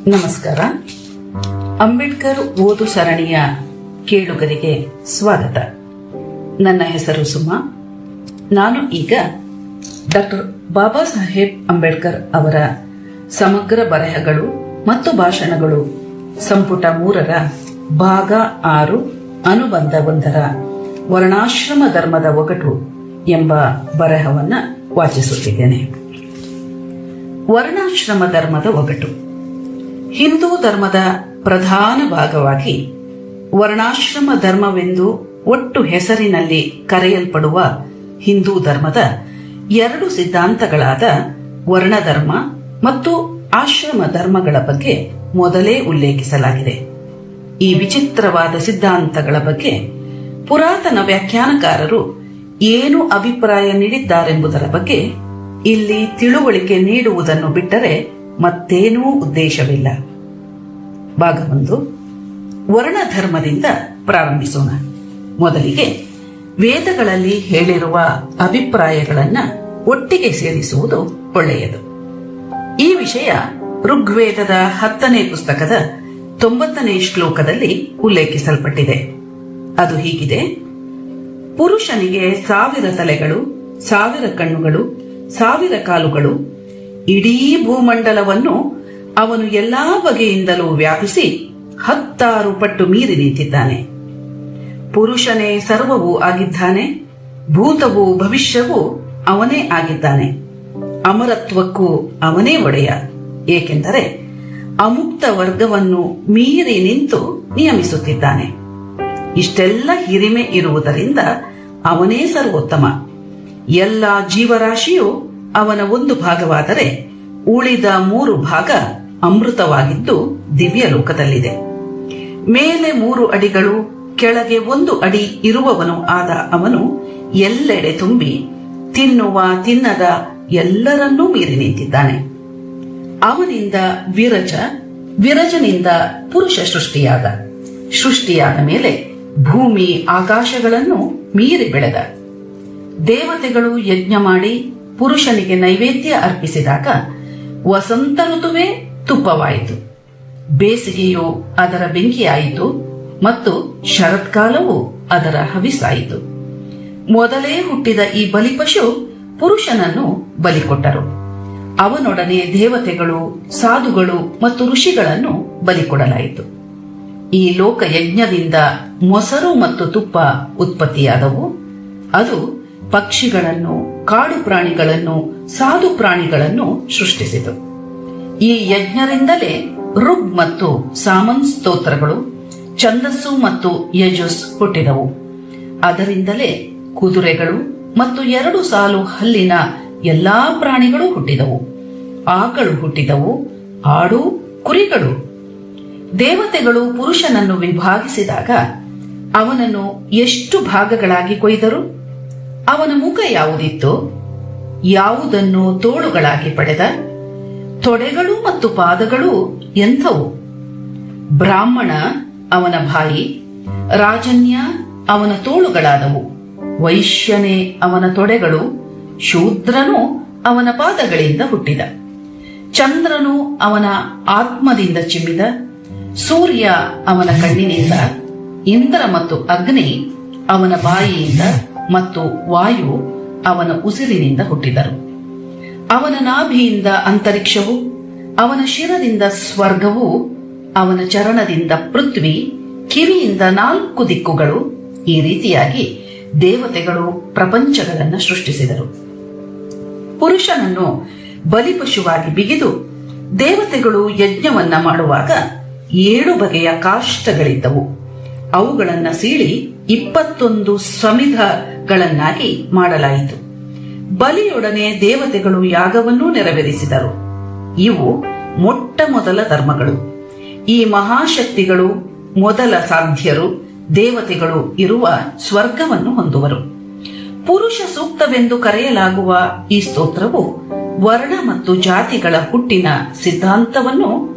ನಮಸ್ಕಾರ ಅಂಬೇಡ್ಕರ್ ಓದು ಸರಣಿಯ ಕೇಳುಗರಿಗೆ ಸ್ವಾಗತ ನನ್ನ ಹೆಸರು ಸುಮಾ ನಾನು ಈಗ ಡಾಕ್ಟರ್ ಬಾಬಾ ಸಾಹೇಬ್ ಅಂಬೇಡ್ಕರ್ ಅವರ ಸಮಗ್ರ ಬರಹಗಳು ಮತ್ತು ಭಾಷಣಗಳು ಸಂಪುಟ ಮೂರರ ಭಾಗ ಆರು ಅನುಬಂಧ ಒಂದರ ವರ್ಣಾಶ್ರಮ ಧರ್ಮದ ಒಗಟು ಎಂಬ ಬರಹವನ್ನ ವಾಚಿಸುತ್ತಿದ್ದೇನೆ ವರ್ಣಾಶ್ರಮ ಧರ್ಮದ ಒಗಟು ಹಿಂದೂ ಧರ್ಮದ ಪ್ರಧಾನ ಭಾಗವಾಗಿ ವರ್ಣಾಶ್ರಮ ಧರ್ಮವೆಂದು ಒಟ್ಟು ಹೆಸರಿನಲ್ಲಿ ಕರೆಯಲ್ಪಡುವ ಹಿಂದೂ ಧರ್ಮದ ಎರಡು ಸಿದ್ಧಾಂತಗಳಾದ ವರ್ಣಧರ್ಮ ಮತ್ತು ಆಶ್ರಮ ಧರ್ಮಗಳ ಬಗ್ಗೆ ಮೊದಲೇ ಉಲ್ಲೇಖಿಸಲಾಗಿದೆ ಈ ವಿಚಿತ್ರವಾದ ಸಿದ್ಧಾಂತಗಳ ಬಗ್ಗೆ ಪುರಾತನ ವ್ಯಾಖ್ಯಾನಕಾರರು ಏನು ಅಭಿಪ್ರಾಯ ನೀಡಿದ್ದಾರೆಂಬುದರ ಬಗ್ಗೆ ಇಲ್ಲಿ ತಿಳುವಳಿಕೆ ನೀಡುವುದನ್ನು ಬಿಟ್ಟರೆ ಮತ್ತೇನೂ ಉದ್ದೇಶವಿಲ್ಲ ಭಾಗ ಒಂದು ವರ್ಣಧರ್ಮದಿಂದ ಪ್ರಾರಂಭಿಸೋಣ ಮೊದಲಿಗೆ ವೇದಗಳಲ್ಲಿ ಹೇಳಿರುವ ಅಭಿಪ್ರಾಯಗಳನ್ನ ಒಟ್ಟಿಗೆ ಸೇರಿಸುವುದು ಒಳ್ಳೆಯದು ಈ ವಿಷಯ ಋಗ್ವೇದದ ಹತ್ತನೇ ಪುಸ್ತಕದ ತೊಂಬತ್ತನೇ ಶ್ಲೋಕದಲ್ಲಿ ಉಲ್ಲೇಖಿಸಲ್ಪಟ್ಟಿದೆ ಅದು ಹೀಗಿದೆ ಪುರುಷನಿಗೆ ಸಾವಿರ ತಲೆಗಳು ಸಾವಿರ ಕಣ್ಣುಗಳು ಸಾವಿರ ಕಾಲುಗಳು ಇಡೀ ಭೂಮಂಡಲವನ್ನು ಅವನು ಎಲ್ಲಾ ಬಗೆಯಿಂದಲೂ ವ್ಯಾಪಿಸಿ ಹತ್ತಾರು ಪಟ್ಟು ಮೀರಿ ನಿಂತಿದ್ದಾನೆ ಪುರುಷನೇ ಸರ್ವವೂ ಆಗಿದ್ದಾನೆ ಭೂತವೂ ಭವಿಷ್ಯವೂ ಅವನೇ ಆಗಿದ್ದಾನೆ ಅಮರತ್ವಕ್ಕೂ ಅವನೇ ಒಡೆಯ ಏಕೆಂದರೆ ಅಮುಕ್ತ ವರ್ಗವನ್ನು ಮೀರಿ ನಿಂತು ನಿಯಮಿಸುತ್ತಿದ್ದಾನೆ ಇಷ್ಟೆಲ್ಲ ಹಿರಿಮೆ ಇರುವುದರಿಂದ ಅವನೇ ಸರ್ವೋತ್ತಮ ಎಲ್ಲ ಜೀವರಾಶಿಯು ಅವನ ಒಂದು ಭಾಗವಾದರೆ ಉಳಿದ ಮೂರು ಭಾಗ ಅಮೃತವಾಗಿದ್ದು ದಿವ್ಯ ಲೋಕದಲ್ಲಿದೆ ಮೇಲೆ ಮೂರು ಅಡಿಗಳು ಕೆಳಗೆ ಒಂದು ಅಡಿ ಇರುವವನು ಆದ ಅವನು ಎಲ್ಲೆಡೆ ತುಂಬಿ ತಿನ್ನುವ ತಿನ್ನದ ಎಲ್ಲರನ್ನೂ ಮೀರಿ ನಿಂತಿದ್ದಾನೆ ಅವನಿಂದ ವಿರಜ ವಿರಜನಿಂದ ಪುರುಷ ಸೃಷ್ಟಿಯಾದ ಸೃಷ್ಟಿಯಾದ ಮೇಲೆ ಭೂಮಿ ಆಕಾಶಗಳನ್ನು ಮೀರಿ ಬೆಳೆದ ದೇವತೆಗಳು ಯಜ್ಞ ಮಾಡಿ ಪುರುಷನಿಗೆ ನೈವೇದ್ಯ ಅರ್ಪಿಸಿದಾಗ ವಸಂತ ಋತುವೇ ತುಪ್ಪವಾಯಿತು ಬೇಸಿಗೆಯು ಅದರ ಬೆಂಕಿಯಾಯಿತು ಮತ್ತು ಶರತ್ಕಾಲವು ಅದರ ಹವಿಸಾಯಿತು ಮೊದಲೇ ಹುಟ್ಟಿದ ಈ ಬಲಿಪಶು ಪುರುಷನನ್ನು ಬಲಿಕೊಟ್ಟರು ಅವನೊಡನೆ ದೇವತೆಗಳು ಸಾಧುಗಳು ಮತ್ತು ಋಷಿಗಳನ್ನು ಬಲಿಕೊಡಲಾಯಿತು ಈ ಲೋಕ ಯಜ್ಞದಿಂದ ಮೊಸರು ಮತ್ತು ತುಪ್ಪ ಉತ್ಪತ್ತಿಯಾದವು ಅದು ಪಕ್ಷಿಗಳನ್ನು ಕಾಡು ಪ್ರಾಣಿಗಳನ್ನು ಸಾಧು ಪ್ರಾಣಿಗಳನ್ನು ಸೃಷ್ಟಿಸಿತು ಈ ಯಜ್ಞರಿಂದಲೇ ಋಗ್ ಮತ್ತು ಸಾಮನ್ ಸ್ತೋತ್ರಗಳು ಛಂದಸ್ಸು ಮತ್ತು ಯಜುಸ್ ಹುಟ್ಟಿದವು ಅದರಿಂದಲೇ ಕುದುರೆಗಳು ಮತ್ತು ಎರಡು ಸಾಲು ಹಲ್ಲಿನ ಎಲ್ಲಾ ಪ್ರಾಣಿಗಳು ಹುಟ್ಟಿದವು ಆಕಳು ಹುಟ್ಟಿದವು ಆಡು ಕುರಿಗಳು ದೇವತೆಗಳು ಪುರುಷನನ್ನು ವಿಭಾಗಿಸಿದಾಗ ಅವನನ್ನು ಎಷ್ಟು ಭಾಗಗಳಾಗಿ ಕೊಯ್ದರು ಅವನ ಮುಖ ಯಾವುದಿತ್ತು ಯಾವುದನ್ನು ತೋಳುಗಳಾಗಿ ಪಡೆದ ತೊಡೆಗಳು ಮತ್ತು ಪಾದಗಳು ಎಂಥವು ಬ್ರಾಹ್ಮಣ ಅವನ ಬಾಯಿ ರಾಜನ್ಯ ಅವನ ತೋಳುಗಳಾದವು ವೈಶ್ಯನೇ ಅವನ ತೊಡೆಗಳು ಶೂದ್ರನು ಅವನ ಪಾದಗಳಿಂದ ಹುಟ್ಟಿದ ಚಂದ್ರನು ಅವನ ಆತ್ಮದಿಂದ ಚಿಮ್ಮಿದ ಸೂರ್ಯ ಅವನ ಕಣ್ಣಿನಿಂದ ಇಂದ್ರ ಮತ್ತು ಅಗ್ನಿ ಅವನ ಬಾಯಿಯಿಂದ ಮತ್ತು ವಾಯು ಅವನ ಉಸಿರಿನಿಂದ ಹುಟ್ಟಿದರು ಅವನ ನಾಭಿಯಿಂದ ಅಂತರಿಕ್ಷವು ಅವನ ಶಿರದಿಂದ ಸ್ವರ್ಗವು ಅವನ ಚರಣದಿಂದ ಪೃಥ್ವಿ ಕಿವಿಯಿಂದ ನಾಲ್ಕು ದಿಕ್ಕುಗಳು ಈ ರೀತಿಯಾಗಿ ದೇವತೆಗಳು ಪ್ರಪಂಚಗಳನ್ನು ಸೃಷ್ಟಿಸಿದರು ಪುರುಷನನ್ನು ಬಲಿಪಶುವಾಗಿ ಬಿಗಿದು ದೇವತೆಗಳು ಯಜ್ಞವನ್ನ ಮಾಡುವಾಗ ಏಳು ಬಗೆಯ ಕಾಷ್ಟಗಳಿದ್ದವು ಅವುಗಳನ್ನ ಸೀಳಿ ಇಪ್ಪತ್ತೊಂದು ಸಮಿಧಗಳನ್ನಾಗಿ ಮಾಡಲಾಯಿತು ಬಲಿಯೊಡನೆ ದೇವತೆಗಳು ಯಾಗವನ್ನೂ ನೆರವೇರಿಸಿದರು ಇವು ಮೊಟ್ಟ ಮೊದಲ ಧರ್ಮಗಳು ಈ ಮಹಾಶಕ್ತಿಗಳು ಮೊದಲ ಸಾಧ್ಯರು ದೇವತೆಗಳು ಇರುವ ಸ್ವರ್ಗವನ್ನು ಹೊಂದುವರು ಪುರುಷ ಸೂಕ್ತವೆಂದು ಕರೆಯಲಾಗುವ ಈ ಸ್ತೋತ್ರವು ವರ್ಣ ಮತ್ತು ಜಾತಿಗಳ ಹುಟ್ಟಿನ ಸಿದ್ಧಾಂತವನ್ನು